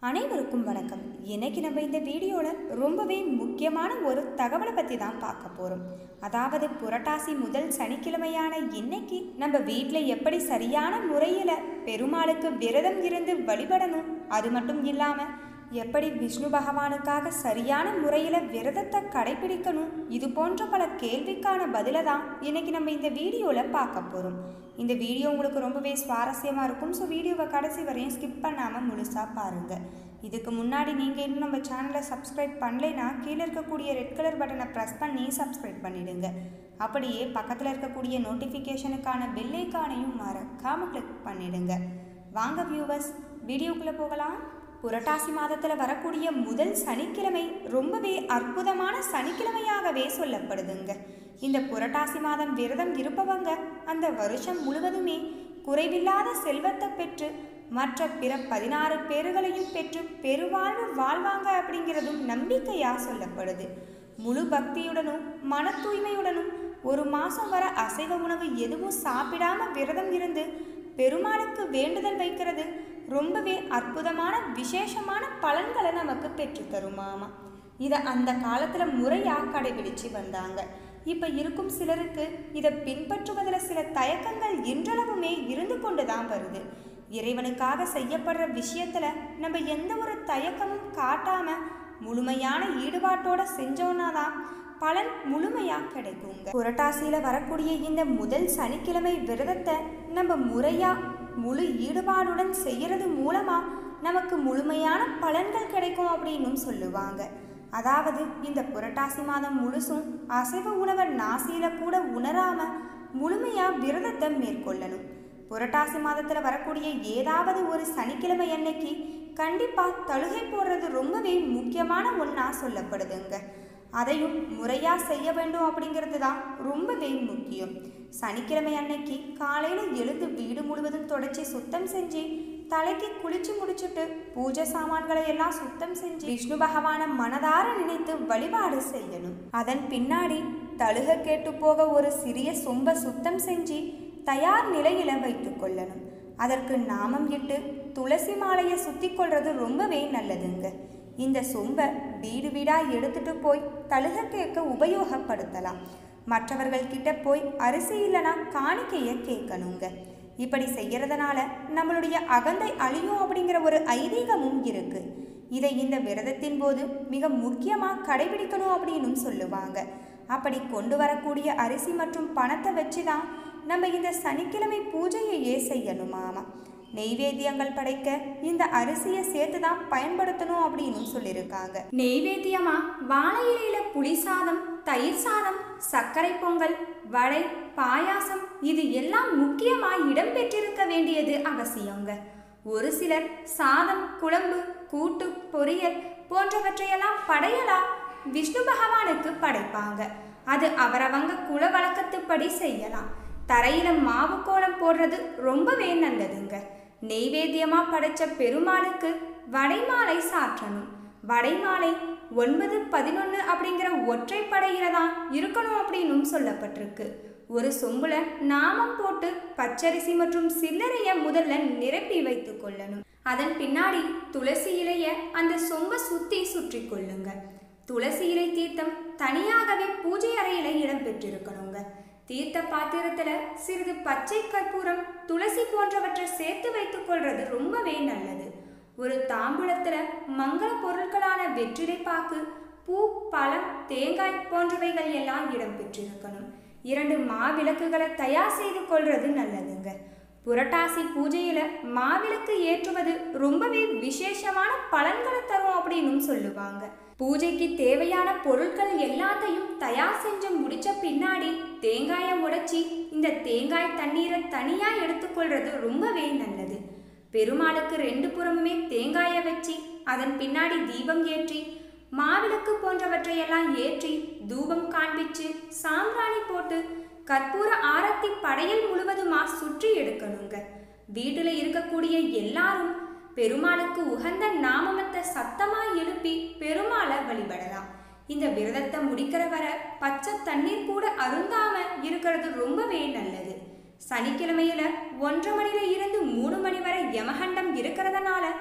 அனைவருக்கும் வணக்கம் இன்னைக்கு நம்ம இந்த வீடியோவில் ரொம்பவே முக்கியமான ஒரு தகவலை பற்றி தான் பார்க்க போகிறோம் அதாவது புரட்டாசி முதல் சனிக்கிழமையான இன்னைக்கு நம்ம வீட்டில் எப்படி சரியான முறையில் பெருமாளுக்கு விரதம் இருந்து வழிபடணும் அது மட்டும் இல்லாமல் எப்படி விஷ்ணு பகவானுக்காக சரியான முறையில் விரதத்தை கடைபிடிக்கணும் இது போன்ற பல கேள்விக்கான பதிலை தான் இன்னைக்கு நம்ம இந்த வீடியோவில் பார்க்க போகிறோம் இந்த வீடியோ உங்களுக்கு ரொம்பவே சுவாரஸ்யமாக இருக்கும் ஸோ வீடியோவை கடைசி வரையும் ஸ்கிப் பண்ணாமல் முழுசாக பாருங்கள் இதுக்கு முன்னாடி நீங்கள் இன்னும் நம்ம சேனலை சப்ஸ்கிரைப் பண்ணலைன்னா கீழே இருக்கக்கூடிய ரெட் கலர் பட்டனை ப்ரெஸ் பண்ணி சப்ஸ்கிரைப் பண்ணிடுங்க அப்படியே பக்கத்தில் இருக்கக்கூடிய நோட்டிஃபிகேஷனுக்கான பெல் ஐக்கானையும் மறக்காமல் கிளிக் பண்ணிடுங்க வாங்க வியூவர்ஸ் வீடியோக்குள்ளே போகலாம் புரட்டாசி மாதத்தில் வரக்கூடிய முதல் சனிக்கிழமை ரொம்பவே அற்புதமான சனிக்கிழமையாகவே சொல்லப்படுதுங்க இந்த புரட்டாசி மாதம் விரதம் இருப்பவங்க அந்த வருஷம் முழுவதுமே குறைவில்லாத செல்வத்தை பெற்று மற்ற பிற பதினாறு பேறுகளையும் பெற்று பெருவாழ்வு வாழ்வாங்க அப்படிங்கிறதும் நம்பிக்கையாக சொல்லப்படுது முழு பக்தியுடனும் மன தூய்மையுடனும் ஒரு மாதம் வர அசைவ உணவு எதுவும் சாப்பிடாம விரதம் இருந்து பெருமாளுக்கு வேண்டுதல் வைக்கிறது ரொம்பவே அற்புதமான விசேஷமான பலன்களை நமக்கு பெற்றுத்தருமாமா இதை அந்த காலத்தில் முறையாக கடைபிடிச்சு வந்தாங்க இப்போ இருக்கும் சிலருக்கு இதை பின்பற்றுவதில் சில தயக்கங்கள் இன்றளவுமே இருந்து கொண்டு தான் வருது இறைவனுக்காக செய்யப்படுற விஷயத்துல நம்ம எந்த ஒரு தயக்கமும் காட்டாம முழுமையான ஈடுபாட்டோட செஞ்சோன்னா தான் பலன் முழுமையா கிடைக்குங்க புரட்டாசியில வரக்கூடிய இந்த முதல் சனிக்கிழமை விரதத்தை நம்ம முறையா முழு ஈடுபாடுடன் செய்யறது மூலமா நமக்கு முழுமையான பலன்கள் கிடைக்கும் அப்படின்னும் சொல்லுவாங்க அதாவது இந்த புரட்டாசி மாதம் முழுசும் அசைவ உணவை நாசியில கூட உணராம முழுமையா விரதத்தை மேற்கொள்ளணும் புரட்டாசி மாதத்துல வரக்கூடிய ஏதாவது ஒரு சனிக்கிழமை அன்னைக்கு கண்டிப்பா தழுகை போடுறது ரொம்பவே முக்கியமான ஒன்றா சொல்லப்படுதுங்க அதையும் முறையா செய்ய வேண்டும் அப்படிங்கிறது தான் ரொம்பவே முக்கியம் சனிக்கிழமை அன்னைக்கு காலையில எழுந்து வீடு முழுவதும் தொடச்சி சுத்தம் செஞ்சு தலைக்கு குளிச்சு முடிச்சுட்டு பூஜை சாமான்களை எல்லாம் சுத்தம் செஞ்சு விஷ்ணு பகவான மனதார நினைத்து வழிபாடு செய்யணும் அதன் பின்னாடி தழுக கேட்டு போக ஒரு சிறிய சொம்ப சுத்தம் செஞ்சு தயார் நிலையில வைத்துக் கொள்ளணும் அதற்கு நாமம் இட்டு துளசி மாலையை சுத்தி கொள்றது ரொம்பவே நல்லதுங்க இந்த சொம்பை வீடு வீடா எடுத்துட்டு போய் தழுக கேட்க உபயோகப்படுத்தலாம் மற்றவர்கள் கிட்ட போய் அரிசி இல்லைனா காணிக்கைய கேட்கணுங்க இப்படி செய்யறதுனால நம்மளுடைய அகந்தை அழியும் அப்படிங்கிற ஒரு ஐதீகமும் இருக்கு இதை இந்த விரதத்தின் போது மிக முக்கியமாக கடைபிடிக்கணும் அப்படின்னும் சொல்லுவாங்க அப்படி கொண்டு வரக்கூடிய அரிசி மற்றும் பணத்தை வச்சு தான் நம்ம இந்த சனிக்கிழமை பூஜையையே செய்யணுமாமா நெய்வேத்தியங்கள் படைக்க இந்த அரிசியை சேர்த்து தான் பயன்படுத்தணும் அப்படின்னு சொல்லியிருக்காங்க நெய்வேத்தியமா வாழை இலையில புளி சாதம் தயிர் சாதம் சர்க்கரை பொங்கல் வடை பாயாசம் இது எல்லாம் முக்கியமா இடம்பெற்றிருக்க வேண்டியது அவசியங்க ஒரு சிலர் சாதம் குழம்பு கூட்டு பொரியல் போன்றவற்றையெல்லாம் படையலா விஷ்ணு பகவானுக்கு படைப்பாங்க அது அவரவங்க குல வழக்கத்துப்படி செய்யலாம் தரையில மாவு கோலம் போடுறது ரொம்பவே நல்லதுங்க நெய்வேத்தியமா படைச்ச பெருமாளுக்கு வடைமாலை சாற்றணும் வடைமாலை ஒன்பது பதினொன்று அப்படிங்கிற ஒற்றை படையில தான் இருக்கணும் அப்படின்னும் சொல்லப்பட்டிருக்கு ஒரு சொம்புல நாமம் போட்டு பச்சரிசி மற்றும் சில்லறைய முதல்ல நிரப்பி வைத்துக் கொள்ளணும் அதன் பின்னாடி துளசி இலைய அந்த சொம்ப சுத்தி சுற்றி கொள்ளுங்க துளசி இலை தீர்த்தம் தனியாகவே பூஜை அறையில இடம்பெற்றிருக்கணுங்க தீர்த்த பாத்திரத்துல சிறிது பச்சை கற்பூரம் துளசி போன்றவற்றை சேர்த்து வைத்துக் கொள்றது ரொம்பவே நல்லது ஒரு தாம்பூலத்துல மங்கள பொருட்களான வெற்றிலை பாக்கு பூ பழம் தேங்காய் போன்றவைகள் எல்லாம் இடம்பெற்றிருக்கணும் இரண்டு மாவிளக்குகளை தயார் செய்து கொள்றது நல்லதுங்க புரட்டாசி பூஜையில மாவிளக்கு ஏற்றுவது ரொம்பவே விசேஷமான பலன்களை தரும் அப்படின்னு சொல்லுவாங்க பூஜைக்கு தேவையான பொருட்கள் எல்லாத்தையும் தயார் செஞ்சு முடிச்ச பின்னாடி தேங்காயை உடைச்சி இந்த தேங்காய் தண்ணீரை தனியா எடுத்துக்கொள்றது ரொம்பவே நல்லது பெருமாளுக்கு ரெண்டு புறமுமே தேங்காயை வச்சு அதன் பின்னாடி தீபம் ஏற்றி மாவிளக்கு போன்றவற்றையெல்லாம் ஏற்றி தூபம் காண்பிச்சு சாம்பிராணி போட்டு கற்பூர ஆரத்தி படையல் முழுவதுமா சுற்றி எடுக்கணுங்க வீட்டுல இருக்கக்கூடிய எல்லாரும் பெருமாளுக்கு உகந்த நாமமத்தை சத்தமா எழுப்பி பெருமாளை வழிபடலாம் இந்த விரதத்தை முடிக்கிற வர பச்சை தண்ணீர் கூட அருந்தாம இருக்கிறது ரொம்பவே நல்லது சனிக்கிழமையில ஒன்றரை மணில இருந்து மூணு மணி வரை யமகண்டம் இருக்கிறதுனால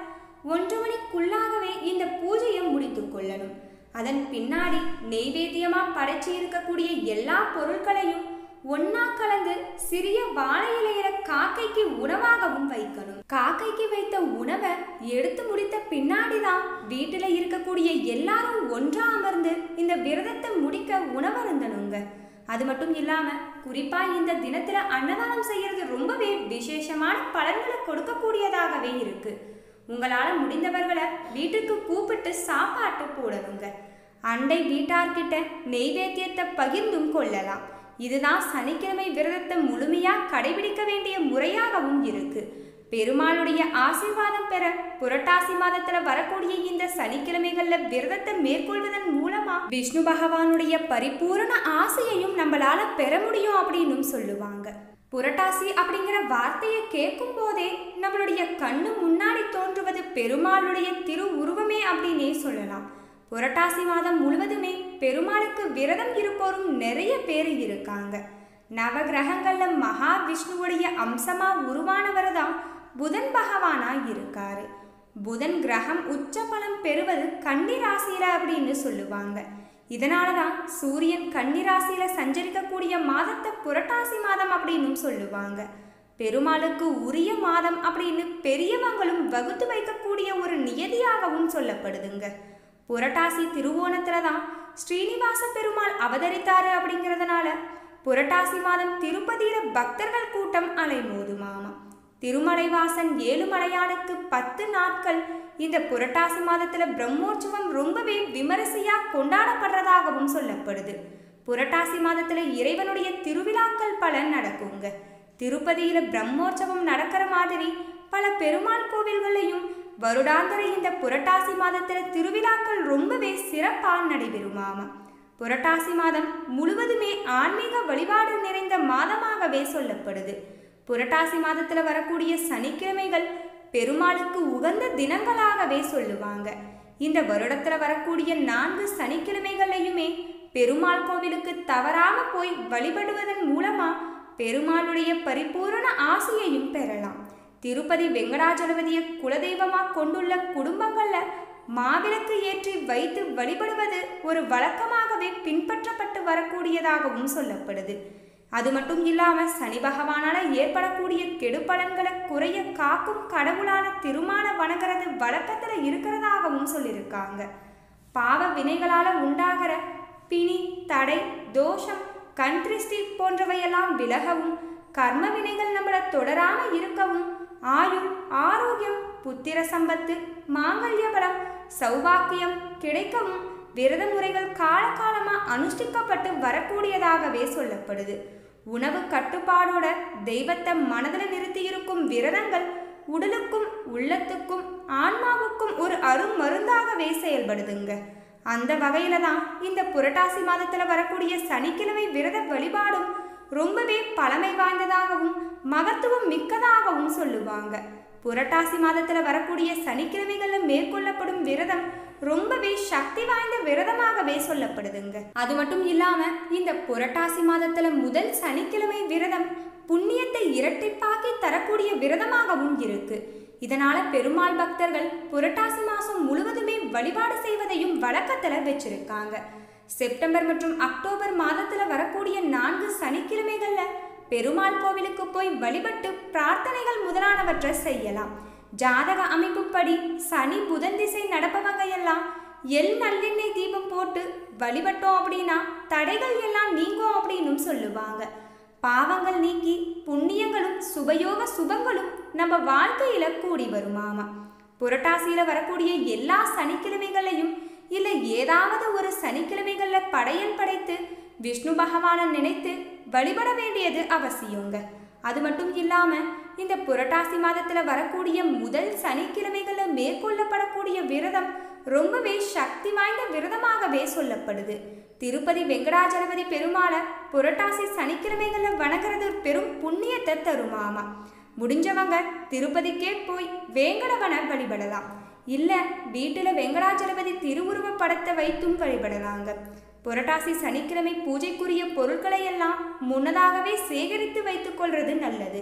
ஒன்று மணிக்குள்ளாகவே இந்த பூஜையை முடித்து கொள்ளணும் அதன் பின்னாடி நெய்வேத்தியமா படைச்சு இருக்கக்கூடிய எல்லா பொருட்களையும் ஒன்னா கலந்து சிறிய வாழை இலையில காக்கைக்கு உணவாகவும் வைக்கணும் காக்கைக்கு வைத்த உணவை எடுத்து முடித்த பின்னாடிதான் வீட்டுல இருக்கக்கூடிய எல்லாரும் ஒன்றா அமர்ந்து இந்த விரதத்தை முடிக்க உணவருந்தணுங்க அது மட்டும் இல்லாம குறிப்பா இந்த தினத்துல அன்னதானம் செய்யறது ரொம்பவே விசேஷமான பலன்களை கொடுக்கக்கூடியதாகவே இருக்கு உங்களால முடிந்தவர்களை வீட்டுக்கு கூப்பிட்டு சாப்பாட்டு போடணுங்க அண்டை வீட்டார்கிட்ட நெய்வேத்தியத்தை பகிர்ந்தும் கொள்ளலாம் இதுதான் சனிக்கிழமை விரதத்தை முழுமையா கடைபிடிக்க வேண்டிய முறையாகவும் இருக்கு பெருமாளுடைய ஆசீர்வாதம் பெற புரட்டாசி மாதத்துல வரக்கூடிய இந்த சனிக்கிழமைகள்ல விரதத்தை மேற்கொள்வதன் மூலமா விஷ்ணு பகவானுடைய பரிபூரண ஆசையையும் நம்மளால பெற முடியும் அப்படின்னு சொல்லுவாங்க புரட்டாசி அப்படிங்கிற வார்த்தையை கேட்கும் போதே நம்மளுடைய கண்ணு முன்னாடி தோன்றுவது பெருமாளுடைய திரு உருவமே அப்படின்னே சொல்லலாம் புரட்டாசி மாதம் முழுவதுமே பெருமாளுக்கு விரதம் இருப்போரும் நிறைய பேர் இருக்காங்க நவ கிரகங்கள்ல மகாவிஷ்ணுவுடைய அம்சமா உருவானவர் தான் புதன் பகவானா இருக்காரு புதன் கிரகம் உச்ச பலம் பெறுவது கன்னி ராசியில அப்படின்னு சொல்லுவாங்க இதனால தான் சூரியன் கன்னி ராசியில சஞ்சரிக்கக்கூடிய மாதத்தை புரட்டாசி மாதம் அப்படின்னு சொல்லுவாங்க பெருமாளுக்கு உரிய மாதம் அப்படின்னு பெரியவங்களும் வகுத்து வைக்கக்கூடிய ஒரு நியதியாகவும் சொல்லப்படுதுங்க புரட்டாசி திருவோணத்துல தான் ஸ்ரீனிவாச பெருமாள் அவதரித்தாரு அப்படிங்கிறதுனால புரட்டாசி மாதம் திருப்பதியில பக்தர்கள் கூட்டம் அலைமோதுமாமா திருமலைவாசன் ஏழுமலையானுக்கு பத்து நாட்கள் இந்த புரட்டாசி மாதத்துல பிரம்மோற்சவம் ரொம்பவே விமரிசையா கொண்டாடப்படுறதாகவும் சொல்லப்படுது புரட்டாசி மாதத்துல இறைவனுடைய திருவிழாக்கள் பல நடக்குங்க திருப்பதியில பிரம்மோற்சவம் நடக்கிற மாதிரி பல பெருமாள் கோவில்களையும் வருடாந்திர இந்த புரட்டாசி மாதத்துல திருவிழாக்கள் ரொம்பவே சிறப்பா நடைபெறுமாமா புரட்டாசி மாதம் முழுவதுமே ஆன்மீக வழிபாடு நிறைந்த மாதமாகவே சொல்லப்படுது புரட்டாசி மாதத்துல வரக்கூடிய சனிக்கிழமைகள் பெருமாளுக்கு உகந்த தினங்களாகவே சொல்லுவாங்க இந்த வருடத்துல வரக்கூடிய நான்கு சனிக்கிழமைகளையுமே பெருமாள் கோவிலுக்கு தவறாம போய் வழிபடுவதன் மூலமா பெருமாளுடைய பரிபூரண ஆசையையும் பெறலாம் திருப்பதி வெங்கடாஜலபதியை குலதெய்வமா கொண்டுள்ள குடும்பங்கள்ல மாவிளக்கு ஏற்றி வைத்து வழிபடுவது ஒரு வழக்கமாகவே பின்பற்றப்பட்டு வரக்கூடியதாகவும் சொல்லப்படுது அது மட்டும் இல்லாம சனி பகவானால ஏற்படக்கூடிய கெடுபலன்களை குறைய காக்கும் கடவுளான திருமான வணங்குறது வழக்கத்துல இருக்கிறதாகவும் சொல்லியிருக்காங்க பாவ வினைகளால உண்டாகிற பிணி தடை தோஷம் கண் திருஷ்டி போன்றவையெல்லாம் விலகவும் கர்ம வினைகள் நம்மள தொடராம இருக்கவும் ஆயுள் ஆரோக்கியம் புத்திர சம்பத்து மாங்கல்ய பலம் சௌபாக்கியம் கிடைக்கவும் விரத முறைகள் காலகாலமா அனுஷ்டிக்கப்பட்டு வரக்கூடியதாகவே சொல்லப்படுது உணவு கட்டுப்பாடோட தெய்வத்தை மனதில் நிறுத்தி இருக்கும் விரதங்கள் உடலுக்கும் உள்ளத்துக்கும் ஆன்மாவுக்கும் ஒரு அருமருந்தாகவே செயல்படுதுங்க அந்த வகையில தான் இந்த புரட்டாசி மாதத்துல வரக்கூடிய சனிக்கிழமை விரத வழிபாடும் ரொம்பவே பழமை வாய்ந்ததாகவும் மகத்துவம் மிக்கதாகவும் சொல்லுவாங்க புரட்டாசி மாதத்துல வரக்கூடிய சனிக்கிழமைகள்ல மேற்கொள்ளப்படும் விரதம் ரொம்பவே சக்தி வாய்ந்த விரதமாகவே சொல்லப்படுதுங்க அது மட்டும் இல்லாம இந்த புரட்டாசி மாதத்துல முதல் சனிக்கிழமை விரதம் புண்ணியத்தை இரட்டிப்பாக்கி தரக்கூடிய விரதமாகவும் இருக்கு இதனால பெருமாள் பக்தர்கள் புரட்டாசி மாசம் முழுவதுமே வழிபாடு செய்வதையும் வழக்கத்துல வச்சிருக்காங்க செப்டம்பர் மற்றும் அக்டோபர் மாதத்துல வரக்கூடிய நான்கு சனிக்கிழமைகள்ல பெருமாள் கோவிலுக்கு போய் வழிபட்டு பிரார்த்தனைகள் முதலானவற்றை செய்யலாம் ஜாதக அமைப்புப்படி சனி புதன் திசை நடப்பவங்க எல்லாம் எல் நல்லெண்ணெய் தீபம் போட்டு வழிபட்டோம் அப்படின்னா தடைகள் எல்லாம் நீங்கும் அப்படின்னும் சொல்லுவாங்க பாவங்கள் நீக்கி புண்ணியங்களும் சுபயோக சுபங்களும் நம்ம வாழ்க்கையில கூடி வருமாமா புரட்டாசியில வரக்கூடிய எல்லா சனிக்கிழமைகளையும் இல்லை ஏதாவது ஒரு சனிக்கிழமைகள்ல படையல் படைத்து விஷ்ணு பகவானை நினைத்து வழிபட வேண்டியது அவசியங்க அது மட்டும் இல்லாம இந்த புரட்டாசி மாதத்துல வரக்கூடிய முதல் சனிக்கிழமைகள்ல மேற்கொள்ளப்படக்கூடிய விரதம் ரொம்பவே சக்தி வாய்ந்த விரதமாகவே சொல்லப்படுது திருப்பதி வெங்கடாஜலபதி பெருமாளை புரட்டாசி சனிக்கிழமைகள்ல வணங்குறது பெரும் புண்ணியத்தை தருமாமா முடிஞ்சவங்க திருப்பதிக்கே போய் வேங்கடவனை வழிபடலாம் இல்ல வீட்டுல வெங்கடாஜலபதி திருவுருவ படத்தை வைத்தும் வழிபடலாங்க புரட்டாசி சனிக்கிழமை பூஜைக்குரிய பொருட்களை எல்லாம் முன்னதாகவே சேகரித்து வைத்துக் கொள்றது நல்லது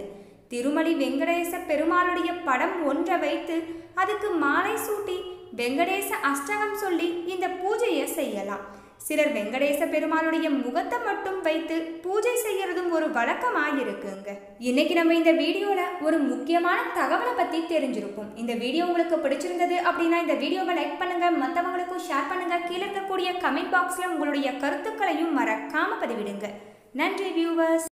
திருமலி வெங்கடேச பெருமாளுடைய படம் ஒன்றை வைத்து அதுக்கு மாலை சூட்டி வெங்கடேச அஷ்டகம் சொல்லி இந்த பூஜையை செய்யலாம் சிலர் வெங்கடேச பெருமாளுடைய முகத்தை மட்டும் வைத்து பூஜை செய்யறதும் ஒரு வழக்கமாயிருக்குங்க இன்னைக்கு நம்ம இந்த வீடியோல ஒரு முக்கியமான தகவலை பத்தி தெரிஞ்சிருப்போம் இந்த வீடியோ உங்களுக்கு பிடிச்சிருந்தது அப்படின்னா இந்த வீடியோவை லைக் பண்ணுங்க மற்றவங்களுக்கும் ஷேர் பண்ணுங்க கீழே இருக்கக்கூடிய கமெண்ட் பாக்ஸ்ல உங்களுடைய கருத்துக்களையும் மறக்காம பதிவிடுங்க நன்றி வியூவர்ஸ்